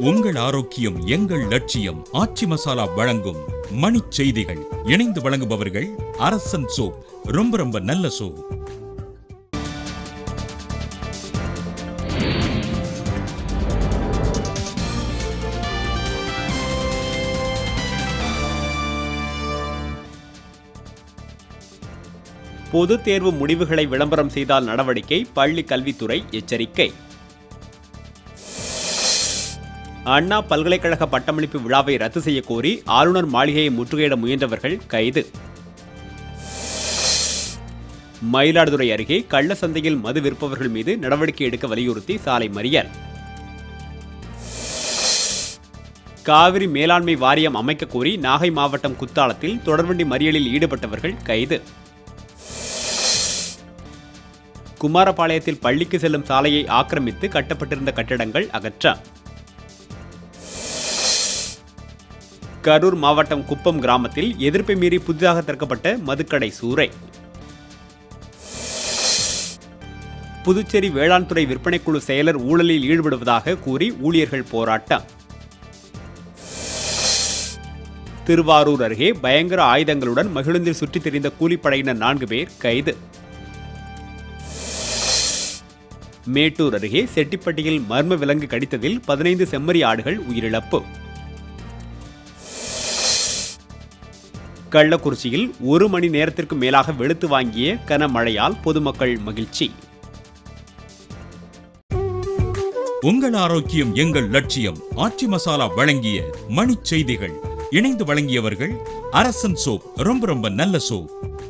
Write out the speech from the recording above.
உங்கள் ஆரோக்கியம் எங்கள் லட்சியம் ஆச்சி மசாலா வழங்கும் மணிச் செய்திகள் இணைந்து வழங்குபவர்கள் அரசன் சோப் ரொம்ப ரொம்ப நல்ல சோப் பொதுத் தேர்வு முடிவுகளை விளம்பரம் செய்தால் நடவடிக்கை பள்ளி கல்வித்துறை எச்சரிக்கை அண்ணா பல்கலைக்கழக பட்டமளிப்பு விழாவை ரத்து செய்யக் கோரி ஆளுநர் மாளிகையை முற்றுகையிட முயன்றவர்கள் கைது மயிலாடுதுறை அருகே கள்ள சந்தையில் மது விற்பவர்கள் மீது நடவடிக்கை எடுக்க வலியுறுத்தி சாலை மறியல் காவிரி மேலாண்மை வாரியம் அமைக்க கோரி நாகை மாவட்டம் குத்தாலத்தில் தொடர்வண்டி மறியலில் ஈடுபட்டவர்கள் கைது குமாரபாளையத்தில் பள்ளிக்கு செல்லும் சாலையை ஆக்கிரமித்து கட்டப்பட்டிருந்த கட்டடங்கள் அகற்றம் கரூர் மாவட்டம் குப்பம் கிராமத்தில் எதிர்ப்பை மீறி புதிதாக திறக்கப்பட்ட மதுக்கடை சூறை புதுச்சேரி வேளாண் துறை விற்பனைக்குழு செயலர் ஊழலில் ஈடுபடுவதாக கூறி ஊழியர்கள் போராட்டம் திருவாரூர் அருகே பயங்கர ஆயுதங்களுடன் மகிழுந்தில் சுற்றித் திரிந்த கூலிப்படையினர் நான்கு பேர் கைது மேட்டூர் அருகே செட்டிப்பட்டியில் மர்ம விலங்கு கடித்ததில் பதினைந்து செம்மறி ஆடுகள் உயிரிழப்பு கள்ளக்குறிச்சியில் ஒரு மணி நேரத்திற்கு மேலாக வெளுத்து வாங்கிய கனமழையால் பொதுமக்கள் மகிழ்ச்சி உங்கள் ஆரோக்கியம் எங்கள் லட்சியம் ஆச்சி மசாலா வழங்கிய மணிச் செய்திகள் இணைந்து வழங்கியவர்கள் அரசன் சோப் ரொம்ப ரொம்ப நல்ல சோப்